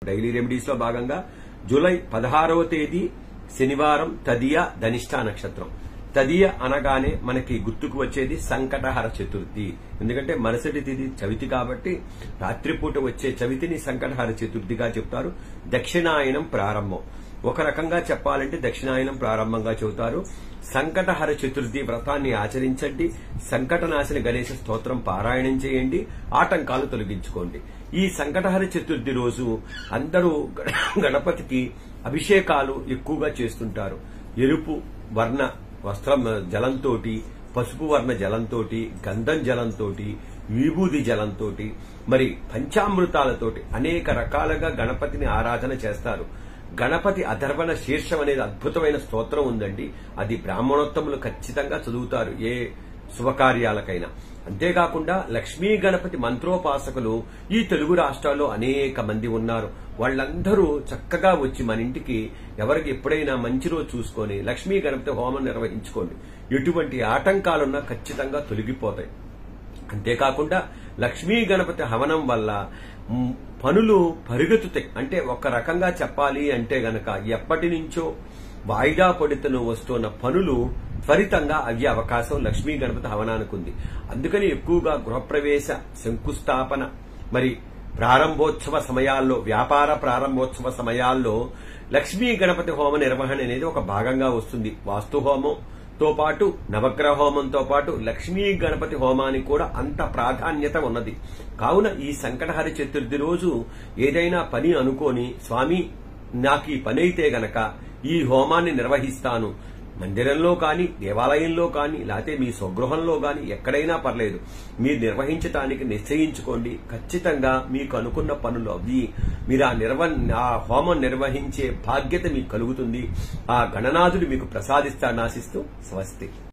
daily remedies లో భాగంగా July పదహారవ తేదీ శనివారం తదియ ధనిష్ట నక్షత్రం తదియ అనగానే మనకి గుర్తుకు వచ్చేది సంకటహర చతుర్థి ఎందుకంటే మరుసటి తిథి చవితి కాబట్టి రాత్రిపూట వచ్చే చవితిని సంకటహర చతుర్థిగా చెప్తారు దక్షిణాయనం ప్రారంభం ఒక రకంగా చెప్పాలంటే దక్షిణాయనం ప్రారంభంగా చెబుతారు సంకటహర చతుర్థి వ్రతాన్ని ఆచరించండి సంకటనాశన గణేశ స్తోత్రం పారాయణం చేయండి ఆటంకాలు తొలగించుకోండి ఈ సంకటహర చతుర్థి రోజు అందరూ గణపతికి అభిషేకాలు ఎక్కువగా చేస్తుంటారు ఎరుపు వర్ణ వస్త్రం జలంతోటి పసుపు వర్ణ జలంతోటి గంధం జలంతోటి విభూది జలంతోటి మరి పంచామృతాలతోటి అనేక రకాలుగా గణపతిని ఆరాధన చేస్తారు గణపతి అధర్వణ శీర్షం అనేది అద్భుతమైన స్తోత్రం ఉందండి అది బ్రాహ్మణోత్తములు ఖచ్చితంగా చదువుతారు ఏ శుభకార్యాలకైనా అంతేకాకుండా లక్ష్మీ గణపతి మంత్రోపాసకులు ఈ తెలుగు రాష్ట్రాల్లో అనేక మంది ఉన్నారు వాళ్ళందరూ చక్కగా వచ్చి మన ఇంటికి ఎవరికి ఎప్పుడైనా మంచి రోజు చూసుకొని లక్ష్మీ గణపతి హోమం నిర్వహించుకోండి ఎటువంటి ఆటంకాలున్నా ఖచ్చితంగా తొలగిపోతాయి అంతేకాకుండా లక్ష్మీ గణపతి హవనం వల్ల మ్, పనులు పరుగెత్తుతాయి అంటే ఒక రకంగా చెప్పాలి అంటే గనక ఎప్పటి నుంచో వాయిదా పడితను వస్తున్న పనులు త్వరితంగా అయ్యే అవకాశం లక్ష్మీ గణపతి హవనానికి ఉంది అందుకని ఎక్కువగా గృహప్రవేశ శంకుస్థాపన మరి ప్రారంభోత్సవ సమయాల్లో వ్యాపార ప్రారంభోత్సవ సమయాల్లో లక్ష్మీ గణపతి హోమ నిర్వహణ అనేది ఒక భాగంగా వస్తుంది వాస్తు హోమం తో పాటు నవగ్రహ హోమంతో పాటు లక్ష్మీ గణపతి హోమానికి కూడా అంత ప్రాధాన్యత ఉన్నది కావున ఈ సంకటహర చతుర్థి రోజు ఏదైనా పని అనుకోని స్వామి నాకు ఈ పని అయితే గనక ఈ హోమాన్ని నిర్వహిస్తాను మందిరంలో కానీ దేవాలయంలో కానీ లేకపోతే మీ స్వగృహంలో కానీ ఎక్కడైనా పర్లేదు మీరు నిర్వహించటానికి నిశ్చయించుకోండి ఖచ్చితంగా మీకు అనుకున్న పనులు అవి మీరు ఆ నిర్వ ఆ హోమం నిర్వహించే బాధ్యత మీకు కలుగుతుంది ఆ గణనాథుడు మీకు ప్రసాదిస్తాడని ఆశిస్తూ స్వస్తి